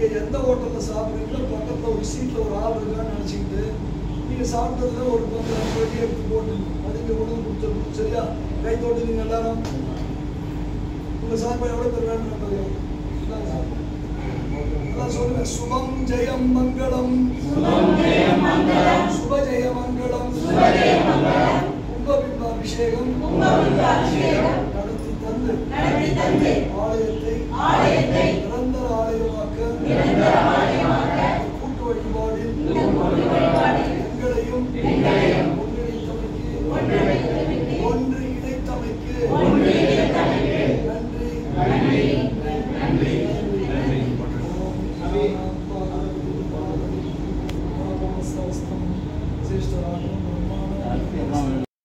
எந்த ஹோட்டல்ல சாப்பிட்றீங்களோ பக்கத்துல ஒரு சீட்ல ஒரு ஆள் இருக்கான்னு நினைச்சுக்கிட்டு நீங்க சாப்பிட்டதுல ஒரு பத்து ரெண்டு வெட்டி எடுத்து போட்டு அது இங்க உணவு கொடுத்துருக்கணும் சரியா கை தொட்டு நீங்க எல்லாரும் உங்க சாப்பாடு எவ்வளவு பேர் வேணும் நம்புறீங்க? எல்லாம் சாப்பிடுங்க. எல்லாம் சொல்லுங்க சுபம் ஜெயம் மங்களம் சுப ஜெய மங்களம் கும்பபிம்ப அபிஷேகம் நடத்தி தந்து ஆலயத்தை நிரந்தர ஆலயமாக்க கூட்டு வழிபாடில் எங்களையும் ஒன்றிணைத்தமைக்கு ஒன்று இணைத்தமைக்கு நன்றி ஓம் நமோ சிரேஷ்டராக